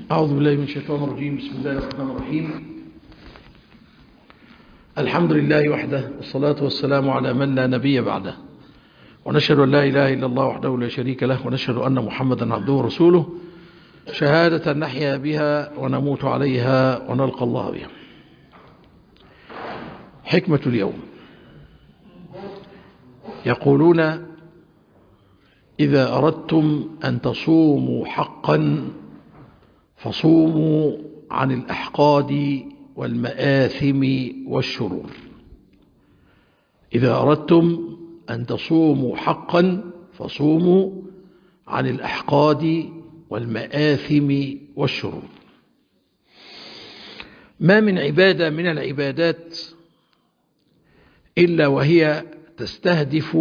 أعوذ بالله من الشيطان الرجيم بسم الله الرحمن الرحيم الحمد لله وحده والصلاة والسلام على من لا نبي بعده ونشهد أن لا إله إلا الله وحده لا شريك له ونشهد أن محمدا عبده ورسوله شهادة نحيا بها ونموت عليها ونلقى الله بها حكمة اليوم يقولون إذا أردتم أن تصوموا حقا فصوموا عن الأحقاد والمآثم والشرور إذا أردتم أن تصوموا حقا فصوموا عن الأحقاد والمآثم والشرور ما من عبادة من العبادات إلا وهي تستهدف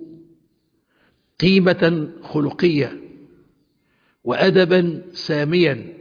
قيمة خلقية وأدبا ساميا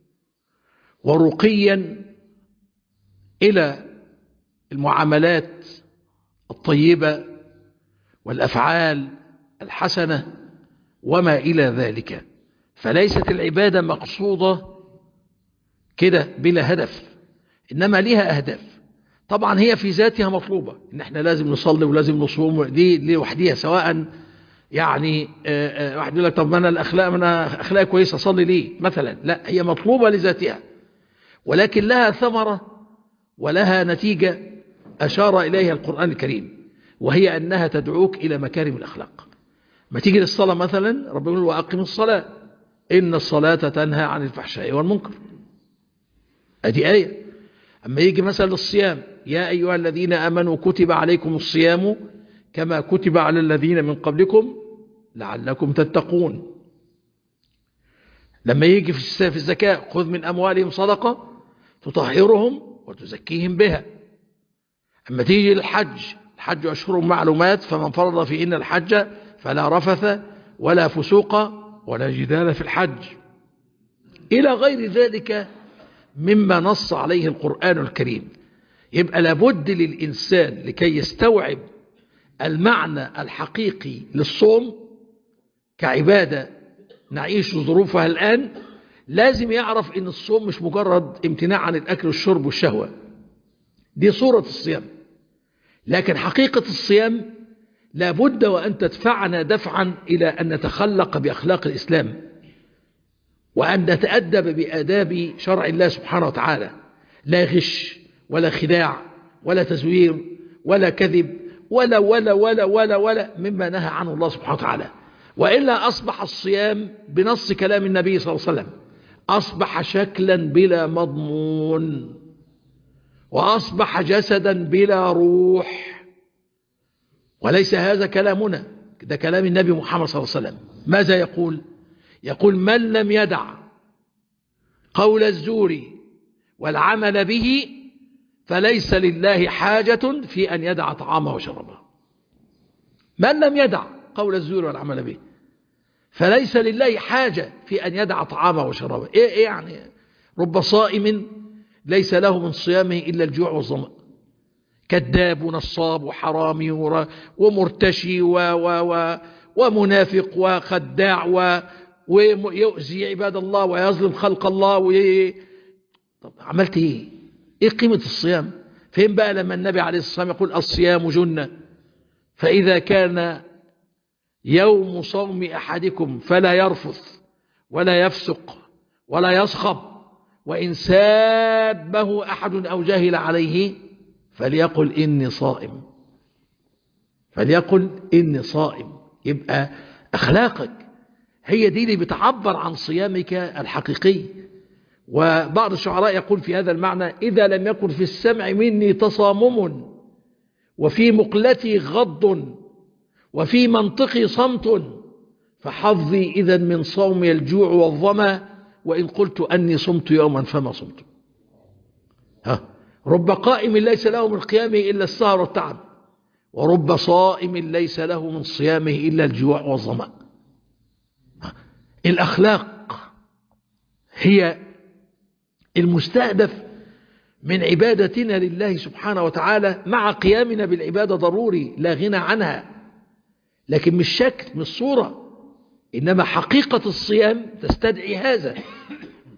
ورقيا إلى المعاملات الطيبة والأفعال الحسنة وما إلى ذلك فليست العبادة مقصودة كده بلا هدف إنما لها أهداف طبعا هي في ذاتها مطلوبة إن احنا لازم نصلي ولازم نصوم دي لوحديها سواء يعني واحد يقول لك طب ما انا الاخلاق ما انا اخلاقي كويسه اصلي ليه مثلا لا هي مطلوبه لذاتها ولكن لها ثمره ولها نتيجه اشار اليها القران الكريم وهي انها تدعوك الى مكارم الاخلاق ما تيجي للصلاه مثلا ربنا يقول واقم الصلاه ان الصلاه تنهى عن الفحشاء والمنكر ادي ايه اما يجي مثلا للصيام يا ايها الذين امنوا كتب عليكم الصيام كما كتب على الذين من قبلكم لعلكم تتقون لما يجي في الزكاة خذ من أموالهم صدقة تطهرهم وتزكيهم بها أما تيجي للحج الحج أشهر معلومات فمن فرض فيهن الحج فلا رفث ولا فسوق ولا جدال في الحج إلى غير ذلك مما نص عليه القرآن الكريم يبقى لابد للإنسان لكي يستوعب المعنى الحقيقي للصوم كعبادة نعيش ظروفها الآن لازم يعرف ان الصوم مش مجرد امتناع عن الأكل والشرب والشهوة دي صورة الصيام لكن حقيقة الصيام لابد وأن تدفعنا دفعا إلى أن نتخلق بأخلاق الإسلام وأن نتأدب بآداب شرع الله سبحانه وتعالى لا غش ولا خداع ولا تزوير ولا كذب ولا ولا ولا ولا ولا مما نهى عنه الله سبحانه وتعالى وإلا أصبح الصيام بنص كلام النبي صلى الله عليه وسلم أصبح شكلا بلا مضمون وأصبح جسدا بلا روح وليس هذا كلامنا ده كلام النبي محمد صلى الله عليه وسلم ماذا يقول يقول من لم يدع قول الزور والعمل به فليس لله حاجة في أن يدع طعامه وشربه من لم يدع قول الزور والعمل به فليس لله حاجة في أن يدع طعامه وشربه إيه, إيه يعني رب صائم ليس له من صيامه إلا الجوع والظمأ كذاب ونصاب وحرامي ومرتشي و و و ومنافق وخداع و ويؤذي عباد الله ويظلم خلق الله و طب عملت ايه ايه قيمة الصيام فين بقى لما النبي عليه الصلاة والسلام يقول الصيام جنة فإذا كان يوم صوم أحدكم فلا يرفث ولا يفسق ولا يصخب وإن سابه أحد أو جاهل عليه فليقل إني صائم فليقل إني صائم يبقى أخلاقك هي دي اللي بتعبر عن صيامك الحقيقي وبعض الشعراء يقول في هذا المعنى إذا لم يكن في السمع مني تصامم وفي مقلتي غض وفي منطقي صمت فحظي إذا من صومي الجوع والظما وإن قلت أني صمت يوما فما صمت ها رب قائم ليس له من قيامه إلا السهر والتعب ورب صائم ليس له من صيامه إلا الجوع والظما الأخلاق هي المستهدف من عبادتنا لله سبحانه وتعالى مع قيامنا بالعبادة ضروري لا غنى عنها لكن مش شكل مش صورة إنما حقيقة الصيام تستدعي هذا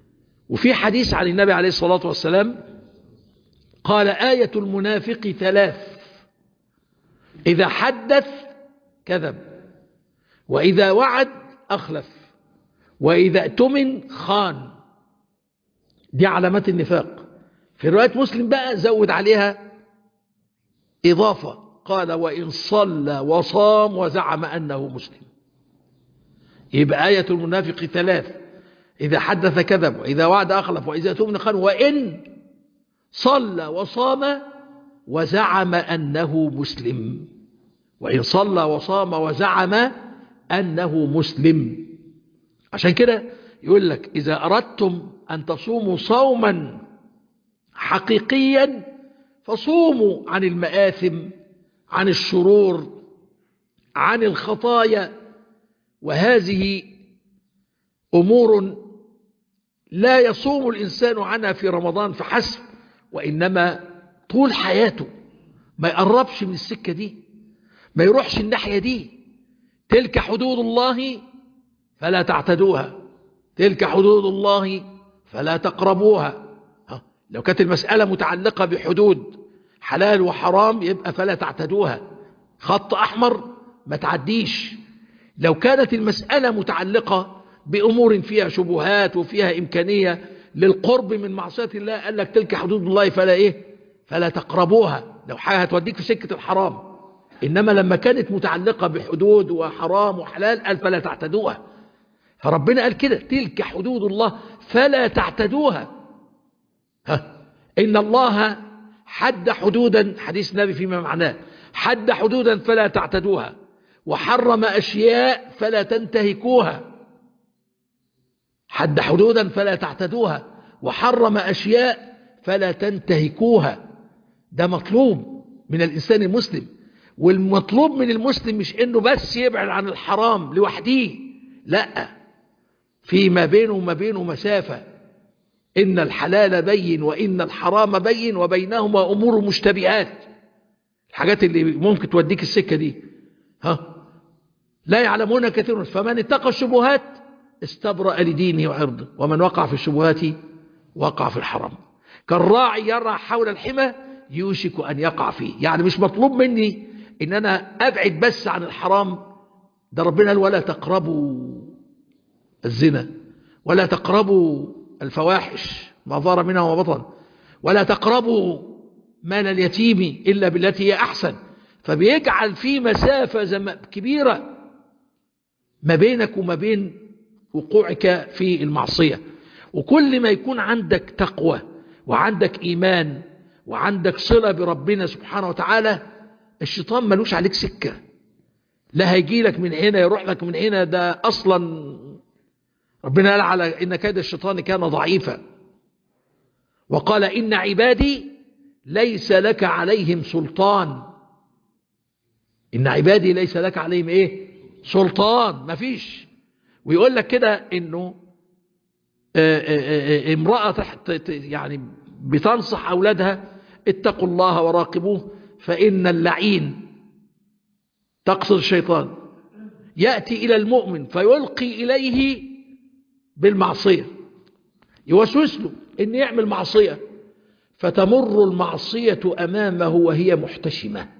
وفي حديث عن النبي عليه الصلاة والسلام قال آية المنافق ثلاث إذا حدث كذب وإذا وعد أخلف وإذا اؤتمن خان دي علامات النفاق في رواية مسلم بقى زود عليها إضافة قال وإن صلى وصام وزعم أنه مسلم يبقى آية المنافق ثلاث إذا حدث كذب وإذا وعد أخلف وإذا اؤتمن خان وإن صلى وصام وزعم أنه مسلم وإن صلى وصام وزعم أنه مسلم عشان كده يقول لك إذا أردتم أن تصوموا صوما حقيقيا فصوموا عن المآثم عن الشرور عن الخطايا وهذه أمور لا يصوم الإنسان عنها في رمضان فحسب وإنما طول حياته ما يقربش من السكة دي ما يروحش الناحية دي تلك حدود الله فلا تعتدوها تلك حدود الله فلا تقربوها لو كانت المسألة متعلقة بحدود حلال وحرام يبقى فلا تعتدوها خط أحمر ما تعديش لو كانت المسألة متعلقة بأمور فيها شبهات وفيها إمكانية للقرب من معصية الله قال لك تلك حدود الله فلا إيه فلا تقربوها لو حاجة هتوديك في سكة الحرام إنما لما كانت متعلقة بحدود وحرام وحلال قال فلا تعتدوها فربنا قال كده تلك حدود الله فلا تعتدوها ها إن الله حد حدودا حديث النبي فيما معناه حد حدودا فلا تعتدوها وحرم أشياء فلا تنتهكوها حد حدودا فلا تعتدوها وحرم أشياء فلا تنتهكوها ده مطلوب من الإنسان المسلم والمطلوب من المسلم مش انه بس يبعد عن الحرام لوحده لا في ما بينه وما بينه مسافة إن الحلال بين وإن الحرام بين وبينهما أمور مشتبهات الحاجات اللي ممكن توديك السكة دي ها لا يعلمون كثير فمن اتقى الشبهات استبرأ لدينه وعرضه ومن وقع في الشبهات وقع في الحرام كالراعي يرى حول الحمى يوشك أن يقع فيه يعني مش مطلوب مني إن أنا أبعد بس عن الحرام ده ربنا قال ولا تقربوا الزنا ولا تقربوا الفواحش ما ظهر منها وما بطن ولا تقربوا مال اليتيم إلا بالتي هي أحسن فبيجعل في مسافة كبيرة ما بينك وما بين وقوعك في المعصية وكل ما يكون عندك تقوى وعندك إيمان وعندك صلة بربنا سبحانه وتعالى الشيطان ملوش عليك سكة لا هيجي لك من هنا يروح لك من هنا ده أصلا ربنا قال على إن كيد الشيطان كان ضعيفا وقال إن عبادي ليس لك عليهم سلطان إن عبادي ليس لك عليهم إيه سلطان مفيش ويقول لك كده إنه آآ آآ امرأة تحت يعني بتنصح أولادها اتقوا الله وراقبوه فإن اللعين تقصد الشيطان يأتي إلى المؤمن فيلقي إليه بالمعصية يوسوس له إن يعمل معصية فتمر المعصية أمامه وهي محتشمة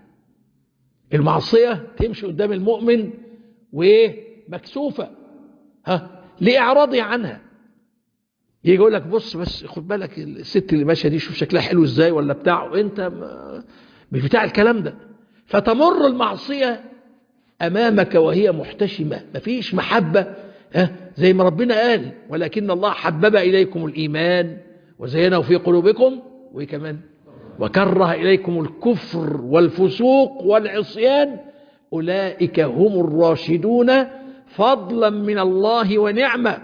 المعصية تمشي قدام المؤمن وإيه مكسوفة ها لإعراضه عنها يجي يقول لك بص بس خد بالك الست اللي ماشيه دي شوف شكلها حلو ازاي ولا بتاع وانت مش بتاع الكلام ده فتمر المعصيه امامك وهي محتشمه مفيش محبه ها زي ما ربنا قال ولكن الله حبب اليكم الايمان وزينه في قلوبكم وكمان وكره اليكم الكفر والفسوق والعصيان اولئك هم الراشدون فضلا من الله ونعمه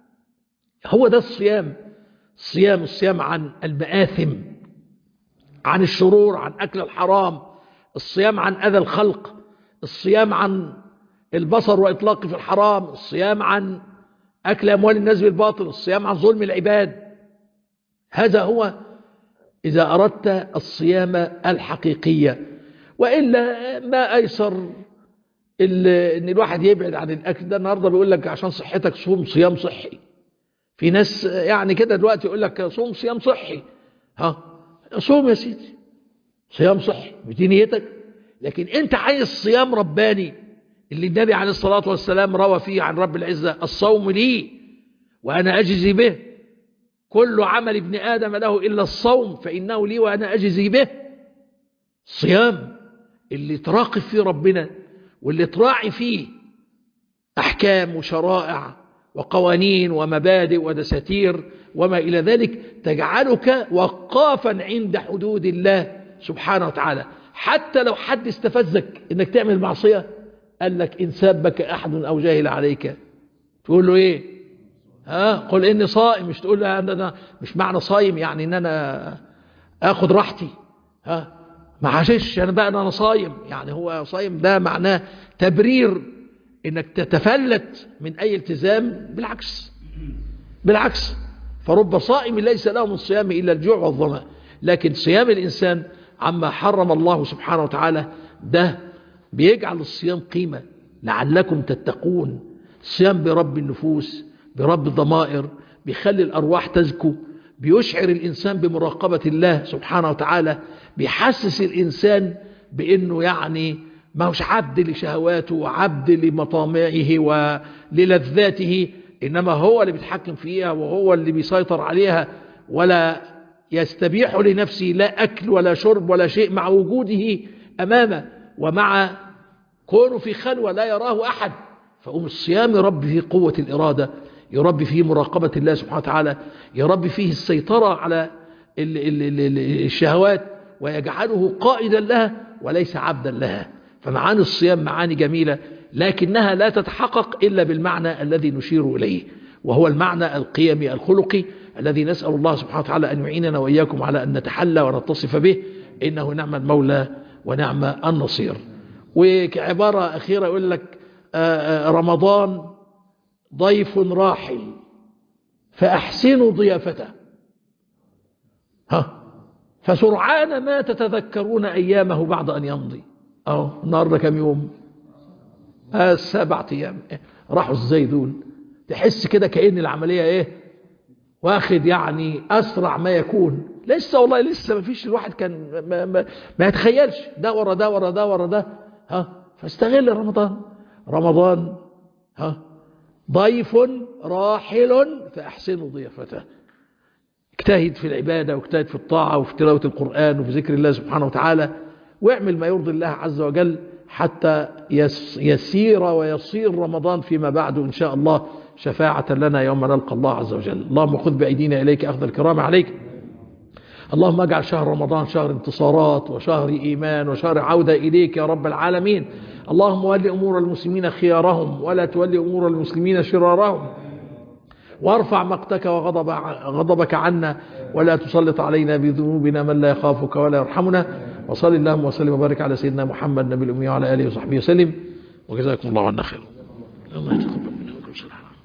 هو ده الصيام الصيام الصيام عن المآثم عن الشرور عن أكل الحرام الصيام عن أذى الخلق الصيام عن البصر وإطلاق في الحرام الصيام عن أكل أموال الناس بالباطل الصيام عن ظلم العباد هذا هو إذا أردت الصيام الحقيقية وإلا ما أيسر إن الواحد يبعد عن الأكل ده النهاردة بيقول لك عشان صحتك صوم صيام صحي في ناس يعني كده دلوقتي يقول لك صوم صيام صحي ها صوم يا سيدي صيام صحي بدي نيتك لكن انت عايز صيام رباني اللي النبي عليه الصلاة والسلام روى فيه عن رب العزة الصوم لي وأنا أجزي به كل عمل ابن آدم له إلا الصوم فإنه لي وأنا أجزي به صيام اللي تراقب فيه ربنا واللي تراعي فيه أحكام وشرائع وقوانين ومبادئ ودساتير وما إلى ذلك تجعلك وقافا عند حدود الله سبحانه وتعالى حتى لو حد استفزك انك تعمل معصية قال لك إن سابك أحد أو جاهل عليك تقول له إيه ها قل إني صائم مش تقول له أنا مش معنى صايم يعني إن أنا أخد راحتي ها ما عاشش أنا بقى أنا صايم يعني هو صايم ده معناه تبرير إنك تتفلت من أي التزام بالعكس بالعكس فرب صائم ليس له من الصيام إلا الجوع والظمأ لكن صيام الإنسان عما حرم الله سبحانه وتعالى ده بيجعل الصيام قيمة لعلكم تتقون الصيام برب النفوس برب الضمائر بيخلي الأرواح تزكو بيشعر الإنسان بمراقبة الله سبحانه وتعالى بيحسس الإنسان بأنه يعني ما هوش عبد لشهواته وعبد لمطامعه وللذاته إنما هو اللي بيتحكم فيها وهو اللي بيسيطر عليها ولا يستبيح لنفسه لا أكل ولا شرب ولا شيء مع وجوده أمامه ومع كونه في خلوة لا يراه أحد فأم الصيام يربي فيه قوة الإرادة يربي فيه مراقبة الله سبحانه وتعالى يربي فيه السيطرة على الشهوات ويجعله قائدا لها وليس عبدا لها فمعاني الصيام معاني جميلة لكنها لا تتحقق إلا بالمعنى الذي نشير إليه وهو المعنى القيمي الخلقي الذي نسأل الله سبحانه وتعالى أن يعيننا وإياكم على أن نتحلى ونتصف به إنه نعم المولى ونعم النصير وكعبارة أخيرة يقول لك رمضان ضيف راحل فأحسنوا ضيافته ها فسرعان ما تتذكرون أيامه بعد أن يمضي أهو النهاردة كم يوم آه سبعة أيام راحوا ازاي دول تحس كده كأن العملية ايه واخد يعني أسرع ما يكون لسه والله لسه ما فيش الواحد كان ما, ما, ما يتخيلش ده ورا ده ورا ده ورا ده ها فاستغل رمضان رمضان ها ضيف راحل فأحسنوا ضيافته اجتهد في العبادة واجتهد في الطاعة وفي تلاوة القرآن وفي ذكر الله سبحانه وتعالى واعمل ما يرضي الله عز وجل حتى يسير ويصير رمضان فيما بعد إن شاء الله شفاعة لنا يوم نلقى الله عز وجل اللهم خذ بأيدينا إليك أخذ الكرام عليك اللهم اجعل شهر رمضان شهر انتصارات وشهر إيمان وشهر عودة إليك يا رب العالمين اللهم ول أمور المسلمين خيارهم ولا تولي أمور المسلمين شرارهم وارفع مقتك وغضب غضبك عنا ولا تسلط علينا بذنوبنا من لا يخافك ولا يرحمنا وصل اللهم وسلم وبارك على سيدنا محمد نبي الأمي وعلى آله وصحبه وسلم وجزاكم الله عنا خير الله يتقبل منا وكم صلح